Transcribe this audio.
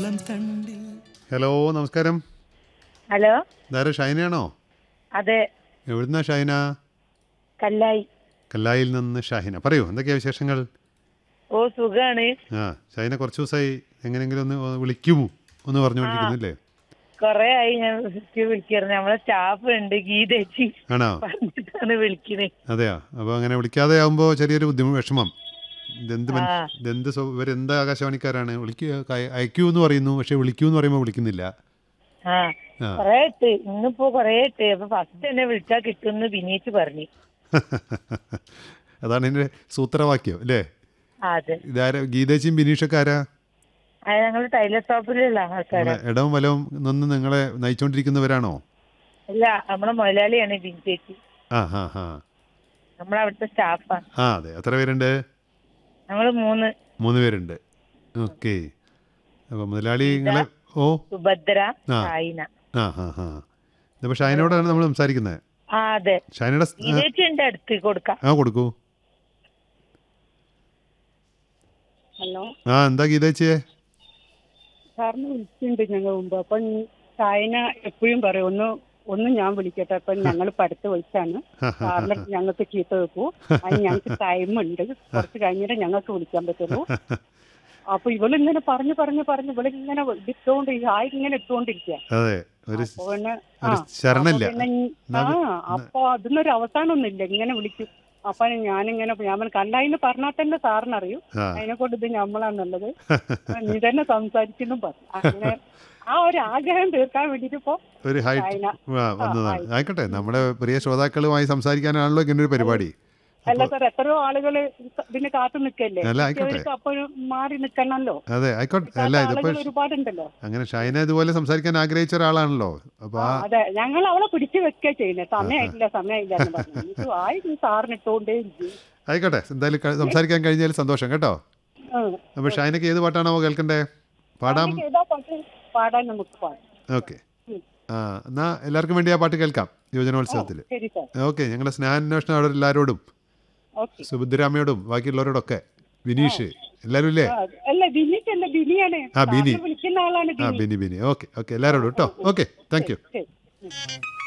ഇളം തണ്ടിൽ ഹലോ നമസ്കാരം ഹലോ ഇതാരാ ഷൈനയാണോ അതെ എവിടുന്നാ ഷൈന കല്ലായി കല്ലായിൽ നിന്ന് ഷാഹിന പറയൂ എന്തൊക്കെയാ വിശേഷങ്ങൾ ഓ സുഖാണ് ആ ഷൈന കുറച്ച് ദിവസമായി എങ്ങനെയെങ്കിലും ഒന്ന് വിളിക്കുമോ ഒന്ന് പറഞ്ഞുകൊണ്ടിരിക്കുന്നില്ലേ കൊറേ ആയി ഞാൻ വിളിക്കാറ് നമ്മളെ സ്റ്റാഫ് ഉണ്ട് ഗീതേച്ചി ആണോ പറഞ്ഞിട്ടാണ് വിളിക്കണേ അതെയോ അപ്പോൾ അങ്ങനെ വിളിക്കാതെ ആകുമ്പോൾ ചെറിയൊരു ബുദ്ധിമുട്ട് വിഷമം ഇതെന്ത് മനുഷ്യ ആ. ഇതെന്ത് സ്വ- ഇവരെന്ത് ആകാശവാണിക്കാരാണ് വിളിക്കുക ക- അയക്കൂ എന്ന് പറയുന്നു പക്ഷെ വിളിക്കൂ എന്ന് പറയുമ്പോൾ വിളിക്കുന്നില്ല ആ ആ കൊറേ ഇട്ട് ഇന്നിപ്പോ കൊറേ ഇട്ട് അപ്പൊ ഫസ്റ്റ് എന്നെ വിളിച്ചാ കിട്ടുമെന്ന് വിനീച്ച് പറഞ്ഞു അതാണ് എൻ്റെ സൂത്രവാക്യം അല്ലേ ആ, അതെ ഇതാരാ ഗീതേച്ചിയും ബിനീഷൊക്കെ ആരാ അത് ഞങ്ങള് ടൈലർ ഷോപ്പിലുള്ള ആൾക്കാരാ നമ്മളെ ഇടവും വലവും നിന്ന് നിങ്ങളെ നയിച്ചുകൊണ്ടിരിക്കുന്നവരാണോ അല്ല നമ്മളെ മുതലാളിയാണ് ബിനി ചേച്ചി ആ ഹാ ഹാ നമ്മളവിടുത്തെ സ്റ്റാഫാ ആ അതെ എത്ര പേരുണ്ട് ഞങ്ങള് മൂന്ന് മൂന്ന് പേരുണ്ട് ഓക്കെ അപ്പോൾ മുതലാളി നിങ്ങളെ ഓ സുഭദ്ര ആ. സായിന ആ ഹാ ഹാ ഇതിപ്പോൾ ഷൈനയോടാണ് നമ്മൾ സംസാരിക്കുന്നത് ആ അതെ ഷൈനയുടെ സ്- ആ, ഗീതേച്ചി എന്റെ അടുത്ത് കൊടുക്കാം ആ കൊടുക്കൂ ഹലോ ആ എന്താ ഗീതേച്ചിയെ സാറിന് വിളിച്ചിട്ടുണ്ട് ഞങ്ങൾ മുമ്പ് അപ്പം ചായന എപ്പോഴും പറയും ഒന്ന് ഒന്ന് ഞാൻ വിളിക്കട്ടെ അപ്പം ഞങ്ങൾ പടുത്ത് വിളിച്ചാണ് സാറിന് ഞങ്ങൾക്ക് ചീത്ത വെക്കൂ അതിന് ഞങ്ങൾക്ക് ടൈം ഉണ്ട് കുറച്ച് കഴിഞ്ഞിട്ട് ഞങ്ങൾക്ക് വിളിക്കാൻ പറ്റുള്ളൂ അപ്പൊ ഇവളിങ്ങനെ പറഞ്ഞു പറഞ്ഞു പറഞ്ഞു ഇവളിങ്ങനെ ഇട്ടുകൊണ്ട് ആയി ഇങ്ങനെ ഇട്ടുകൊണ്ടിരിക്കുക അതെ ഒരു അപ്പൊ പിന്നെ ഒരു ആ, ശരണമില്ല അപ്പൊ പിന്നെ ആ അപ്പൊ അതിനൊരു അവസാനമൊന്നുമില്ല ഇങ്ങനെ വിളിക്കും അപ്പൊ ഞാനിങ്ങനെ ഞാൻ പറഞ്ഞു, കണ്ടായിന്ന് പറഞ്ഞാൽ തന്നെ സാറിനറിയും ആ അതിനെ കൊണ്ട് ഇത് നമ്മളാന്നുള്ളത് നീ തന്നെ സംസാരിക്കുന്നു പറഞ്ഞു അങ്ങനെ ആ ഒരു ആഗ്രഹം തീർക്കാൻ വേണ്ടിട്ട് ഇപ്പൊ ഒരു ഹൈ ചൈന ആ വന്നതാണ് ആയിക്കോട്ടെ നമ്മുടെ പ്രിയ ശ്രോതാക്കളുമായി സംസാരിക്കാനാണല്ലോ ഇങ്ങനെ ഒരു പരിപാടി അല്ല സാർ എത്രയോ ആളുകള് ഇതിന് കാത്തു നിൽക്കല്ലേ അല്ല, ആയിക്കോട്ടെ. അപ്പൊ മാറി നിക്കണല്ലോ അതെ ആയിക്കോട്ടെ അല്ല ഇതിപ്പോ ആളുകൾ ഒരുപാടുണ്ടല്ലോ അങ്ങനെ ഷൈന ഇതുപോലെ സംസാരിക്കാൻ ആഗ്രഹിച്ച ഒരാളാണല്ലോ അപ്പൊ ആ, ആ അതെ ഞങ്ങൾ അവളെ പിടിച്ചു വെക്കുക ചെയ്യുന്നത് സമയമായിട്ടില്ല സമയമില്ല എന്ന് പറഞ്ഞു ഇത് ആയി നീ സാറിന് ഇട്ടുകൊണ്ടേ ഇരിക്കും ആയിക്കോട്ടെ എന്തായാലും ക- സംസാരിക്കാൻ കഴിഞ്ഞാൽ സന്തോഷം കേട്ടോ അപ്പൊ ഷൈനക്ക് ഏത് പാട്ടാണോ കേൾക്കണ്ടേ പാടാം ഏതാ പാട്ട് പാടാൻ നമുക്ക് പാടാം ഓക്കെ ആ എന്നാ എല്ലാവർക്കും വേണ്ടി ആ പാട്ട് കേൾക്കാം യുവജനോത്സവത്തിൽ ശരി സാർ ഓക്കെ ഞങ്ങളുടെ സ്നേഹാന്വേഷണം അവിടെ എല്ലാവരോടും ഓക്കെ സുഭദ്രാമ്മയോടും ബാക്കിയുള്ളവരോടൊക്കെ വിനീഷ് എല്ലാവരും ഇല്ലേ അല്ല ബിനിക്ക് അല്ല ബിനിയാണ് ആ, ബിനി. സാറിനെ വിളിക്കുന്ന ആളാണ് ആ ബിനി ബിനി ബിനി ഓക്കെ ഓക്കെ എല്ലാവരോടും കേട്ടോ ഓക്കെ താങ്ക് യു ശരി